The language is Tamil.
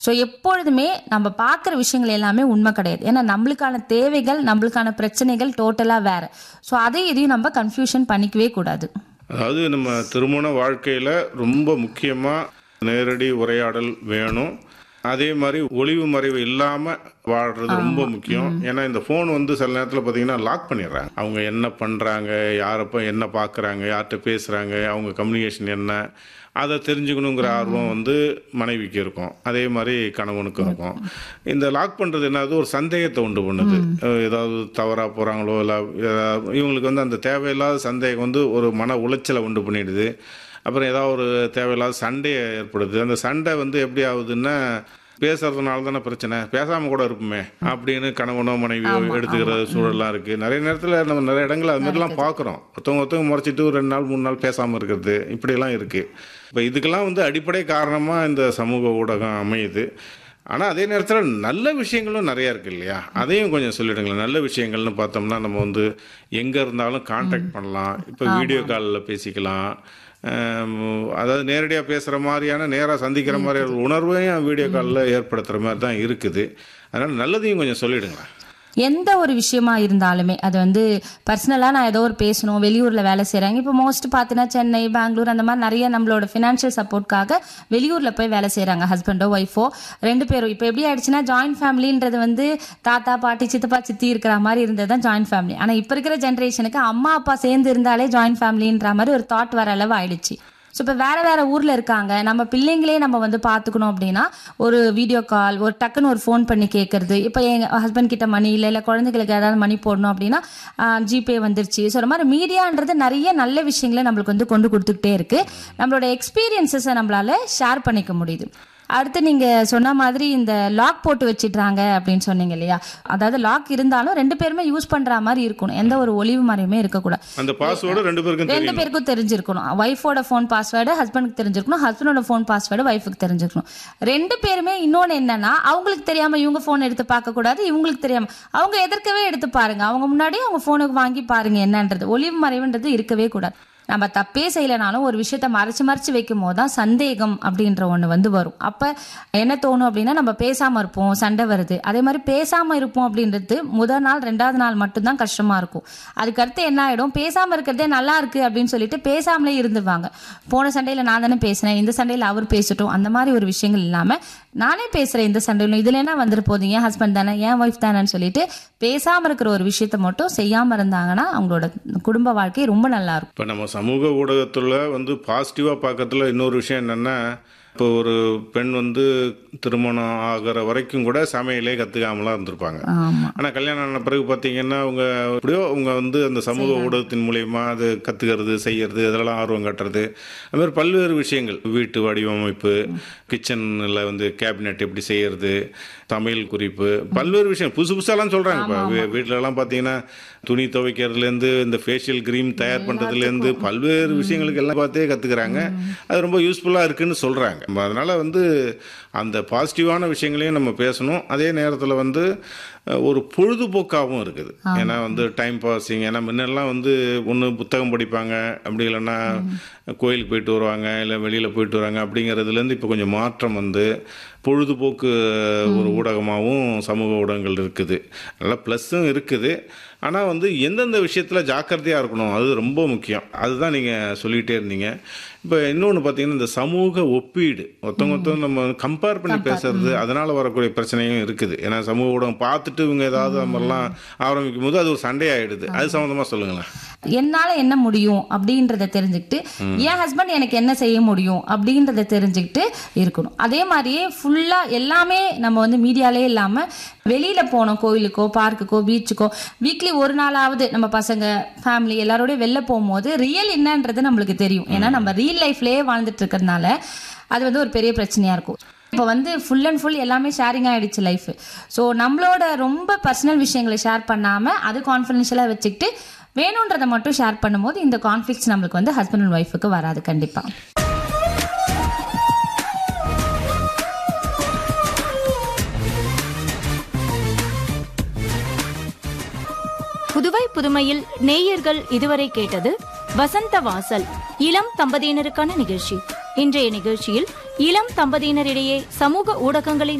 ஸோ எப்பொழுதுமே நம்ம பார்க்குற விஷயங்கள் எல்லாமே உண்மை கிடையாது ஏன்னா நம்மளுக்கான தேவைகள் நம்மளுக்கான பிரச்சனைகள் டோட்டலாக வேற ஸோ அதை இதையும் நம்ம கன்ஃபியூஷன் பண்ணிக்கவே கூடாது அதாவது நம்ம திருமண வாழ்க்கையில் ரொம்ப முக்கியமாக நேரடி உரையாடல் வேணும் அதே மாதிரி ஒளிவு மறைவு இல்லாமல் வாழ்றது ரொம்ப முக்கியம் ஏன்னா இந்த ஃபோன் வந்து சில நேரத்தில் பார்த்தீங்கன்னா லாக் பண்ணிடுறாங்க அவங்க என்ன பண்ணுறாங்க யாரப்போ என்ன பார்க்குறாங்க யார்கிட்ட பேசுகிறாங்க அவங்க கம்யூனிகேஷன் என்ன அதை தெரிஞ்சுக்கணுங்கிற ஆர்வம் வந்து மனைவிக்கு இருக்கும் அதே மாதிரி கணவனுக்கும் இருக்கும் இந்த லாக் பண்ணுறது என்னது ஒரு சந்தேகத்தை உண்டு பண்ணுது அஹ் ஏதாவது தவறாக போகிறாங்களோ இல்லை இவங்களுக்கு வந்து அந்த தேவையில்லாத சந்தேகம் வந்து ஒரு மன உளைச்சலை உண்டு பண்ணிடுது அப்புறம் ஏதாவது ஒரு தேவையில்லாத சண்டையை ஏற்படுது அந்த சண்டை வந்து எப்படி ஆகுதுன்னா பேசுறதுனால தானே பிரச்சனை பேசாமல் கூட இருப்போமே அப்படின்னு கணவனோ மனைவியோ எடுத்துக்கிற சூழல்லாம் இருக்குது நிறைய நேரத்தில் நம்ம நிறைய இடங்கள் அது மாதிரிலாம் பார்க்குறோம் ஒருத்தவங்க ஒருத்தவங்க முறைச்சிட்டு ஒரு ரெண்டு நாள் மூணு நாள் பேசாமல் இருக்கிறது இப்படியெல்லாம் இருக்குது இப்போ இதுக்கெல்லாம் வந்து அடிப்படை காரணமாக இந்த சமூக ஊடகம் அமையுது ஆனால் அதே நேரத்தில் நல்ல விஷயங்களும் நிறையா இருக்குது இல்லையா அதையும் கொஞ்சம் சொல்லிடுங்களேன் நல்ல விஷயங்கள்னு பார்த்தோம்னா நம்ம வந்து எங்கே இருந்தாலும் காண்டாக்ட் பண்ணலாம் இப்போ வீடியோ காலில் பேசிக்கலாம் ஆம், அதாவது நேரடியாக பேசுகிற மாதிரியான நேராக சந்திக்கிற மாதிரி ஒரு உணர்வையும் வீடியோ காலில் ஏற்படுத்துகிற மாதிரி தான் இருக்குது அதனால் நல்லதையும் கொஞ்சம் சொல்லிடுங்களேன் எந்த ஒரு விஷயமா இருந்தாலுமே அது வந்து பர்சனலாக நான் ஏதோ ஒரு பேசணும் வெளியூரில் வேலை செய்கிறாங்க இப்போ மோஸ்ட் பார்த்தீங்கன்னா சென்னை பெங்களூர் அந்த மாதிரி நிறைய நம்மளோட ஃபினான்ஷியல் சப்போர்ட்காக வெளியூரில் போய் வேலை செய்கிறாங்க ஹஸ்பண்டோ ஒய்ஃபோ ரெண்டு பேரும் இப்போ எப்படி ஆயிடுச்சுன்னா ஜாயின்ட் ஃபேமிலின்றது வந்து தாத்தா பாட்டி சித்தப்பா சித்தி இருக்கிற மாதிரி இருந்தது தான் ஜாயின்ட் ஃபேமிலி ஆனால் இப்போ இருக்கிற ஜென்ரேஷனுக்கு அம்மா அப்பா சேர்ந்து இருந்தாலே ஜாயின்ட் ஃபேமிலின்ற மாதிரி ஒரு தாட் வர அளவு ஆயிடுச்சு ஸோ இப்போ வேற வேற ஊர்ல இருக்காங்க நம்ம பிள்ளைங்களே நம்ம வந்து பார்த்துக்கணும் அப்படின்னா ஒரு வீடியோ கால் ஒரு டக்குன்னு ஒரு ஃபோன் பண்ணி கேட்கறது இப்போ எங்க ஹஸ்பண்ட் கிட்ட மணி இல்லை இல்லை குழந்தைகளுக்கு ஏதாவது மணி போடணும் அப்படின்னா ஜிபே வந்துருச்சு ஸோ மாதிரி மீடியான்றது நிறைய நல்ல விஷயங்களை நம்மளுக்கு வந்து கொண்டு கொடுத்துக்கிட்டே இருக்கு நம்மளோட எக்ஸ்பீரியன்சஸை நம்மளால ஷேர் பண்ணிக்க முடியுது அடுத்து நீங்க சொன்ன மாதிரி இந்த லாக் போட்டு வச்சிடுறாங்க அப்படின்னு சொன்னீங்க இல்லையா அதாவது லாக் இருந்தாலும் ரெண்டு பேருமே யூஸ் பண்ற மாதிரி இருக்கணும் எந்த ஒரு ஒளிவு மறையுமே இருக்கக்கூடாது அந்த பாஸ்வேர்டு ரெண்டு பேருக்கும் ரெண்டு தெரியும் பேருக்கும் தெரிஞ்சிருக்கணும் ஒய்ஃபோட ஃபோன் பாஸ்வேர்டு ஹஸ்பண்டுக்கு தெரிஞ்சிருக்கணும் ஹஸ்பண்டோட ஃபோன் பாஸ்வேர்டு ஒய்ஃபுக்கு தெரிஞ்சிருக்கணும் ரெண்டு பேருமே இன்னொன்று என்னன்னா அவங்களுக்கு தெரியாம இவங்க ஃபோன் எடுத்து பார்க்க கூடாது இவங்களுக்கு தெரியாம அவங்க எதற்கவே எடுத்து பாருங்க அவங்க முன்னாடி அவங்க ஃபோனுக்கு வாங்கி பாருங்க என்னன்றது ஒளிவு மறைவுன்றது இருக்கவே கூடாது நம்ம தப்பே செய்யலைனாலும் ஒரு விஷயத்த மறைச்சு மறைச்சு வைக்கும் போது தான் சந்தேகம் அப்படின்ற ஒன்று வந்து வரும் அப்போ என்ன தோணும் அப்படின்னா நம்ம பேசாமல் இருப்போம் சண்டை வருது அதே மாதிரி பேசாமல் இருப்போம் அப்படின்றது முதல் நாள் ரெண்டாவது நாள் மட்டும்தான் கஷ்டமாக இருக்கும் அதுக்கடுத்து என்ன ஆகிடும் பேசாமல் இருக்கிறதே நல்லா இருக்கு அப்படின்னு சொல்லிட்டு பேசாமலே இருந்துருவாங்க போன சண்டையில் நான் தானே பேசினேன் இந்த சண்டையில் அவர் பேசட்டும் அந்த மாதிரி ஒரு விஷயங்கள் இல்லாமல் நானே பேசுகிறேன் இந்த சண்டையிலும் இதில் என்ன வந்துட்டு போகுது என் ஹஸ்பண்ட் தானே என் ஒய்ஃப் தானேன்னு சொல்லிட்டு பேசாமல் இருக்கிற ஒரு விஷயத்த மட்டும் செய்யாமல் இருந்தாங்கன்னா அவங்களோட குடும்ப வாழ்க்கை ரொம்ப நல்லா இருக்கும் இப்போ நம்ம சமூக ஊடகத்தில் வந்து பாசிட்டிவாக பார்க்கறதுல இன்னொரு விஷயம் என்னென்னா இப்போ ஒரு பெண் வந்து திருமணம் ஆகிற வரைக்கும் கூட சமையலே கற்றுக்காமலாம் இருந்திருப்பாங்க ஆமாம் ஆனால் கல்யாணம் ஆன பிறகு பார்த்தீங்கன்னா அவங்க எப்படியோ அவங்க வந்து அந்த சமூக ஊடகத்தின் மூலயமா அது கற்றுக்கிறது செய்யறது அதெல்லாம் ஆர்வம் காட்டுறது அது மாதிரி பல்வேறு விஷயங்கள் வீட்டு வடிவமைப்பு கிச்சனில் வந்து கேபினெட் எப்படி செய்யறது சமையல் குறிப்பு பல்வேறு விஷயம் புதுசு புதுசாலாம் சொல்கிறாங்க இப்போ வீட்டிலலாம் பார்த்தீங்கன்னா துணி துவைக்கிறதுலேருந்து இந்த ஃபேஷியல் க்ரீம் தயார் பண்ணுறதுலேருந்து பல்வேறு விஷயங்களுக்கு எல்லாம் பார்த்தே கற்றுக்குறாங்க அது ரொம்ப யூஸ்ஃபுல்லாக இருக்குன்னு சொல்கிறாங்க அதனால் வந்து அந்த பாசிட்டிவான விஷயங்களையும் நம்ம பேசணும் அதே நேரத்தில் வந்து அஹ், ஒரு பொழுதுபோக்காகவும் இருக்குது ஏன்னா வந்து டைம் பாஸிங் ஏன்னா முன்னெல்லாம் வந்து ஒன்று புத்தகம் படிப்பாங்க அப்படி இல்லைன்னா கோயிலுக்கு போயிட்டு வருவாங்க இல்லை வெளியில் போயிட்டு வராங்க அப்படிங்கிறதுலேருந்து இப்போ கொஞ்சம் மாற்றம் வந்து பொழுதுபோக்கு ஒரு ஊடகமாகவும் சமூக ஊடகங்கள் இருக்குது நல்லா ப்ளஸ்ஸும் இருக்குது ஆனால் வந்து எந்தெந்த விஷயத்தில் ஜாக்கிரதையாக இருக்கணும் அது ரொம்ப முக்கியம் அதுதான் நீங்கள் சொல்லிகிட்டே இருந்தீங்க இப்போ இன்னொன்று பார்த்தீங்கன்னா இந்த சமூக ஒப்பீடு ஒருத்தவங்க ஒருத்தவங்க நம்ம கம்பேர் பண்ணி பேசுறது அதனால் வரக்கூடிய பிரச்சனையும் இருக்குது ஏன்னா சமூக ஊடகம் பார்த்துட்டு இவங்க ஏதாவது அது மாதிரிலாம் ஆரம்பிக்கும் போது அது ஒரு சண்டையாயிடுது அது சம்மந்தமாக சொல்லுங்களேன் என்னால என்ன முடியும் அப்படின்றத தெரிஞ்சுக்கிட்டு என் ஹஸ்பண்ட் எனக்கு என்ன செய்ய முடியும் அப்படின்றத தெரிஞ்சுக்கிட்டு இருக்கணும் அதே மாதிரியே ஃபுல்லா எல்லாமே நம்ம வந்து மீடியாலே இல்லாம வெளியில போனோம் கோயிலுக்கோ பார்க்குக்கோ பீச்சுக்கோ வீக்லி ஒரு நாளாவது நம்ம பசங்க ஃபேமிலி எல்லாரோடய வெளில போகும்போது ரியல் என்னன்றது நம்மளுக்கு தெரியும் ஏன்னா நம்ம ரியல் லைஃப்லயே வாழ்ந்துட்டு இருக்கிறதுனால அது வந்து ஒரு பெரிய பிரச்சனையா இருக்கும் இப்போ வந்து ஃபுல் அண்ட் ஃபுல் எல்லாமே ஷேரிங் ஆயிடுச்சு லைஃப் ஸோ நம்மளோட ரொம்ப பர்சனல் விஷயங்களை ஷேர் பண்ணாம அது கான்ஃபிடென்ஷியலாக வச்சுக்கிட்டு வேணுன்றதை மட்டும் ஷேர் பண்ணும்போது இந்த கான்ஃப்ளிக்ஸ் நம்மளுக்கு வந்து ஹஸ்பண்ட் அண்ட் ஒய்ஃபுக்கு வராது கண்டிப்பா புதுவை புதுமையில் நேயர்கள் இதுவரை கேட்டது வசந்த வாசல் இளம் தம்பதியினருக்கான நிகழ்ச்சி இன்றைய நிகழ்ச்சியில் இளம் தம்பதியினரிடையே சமூக ஊடகங்களின்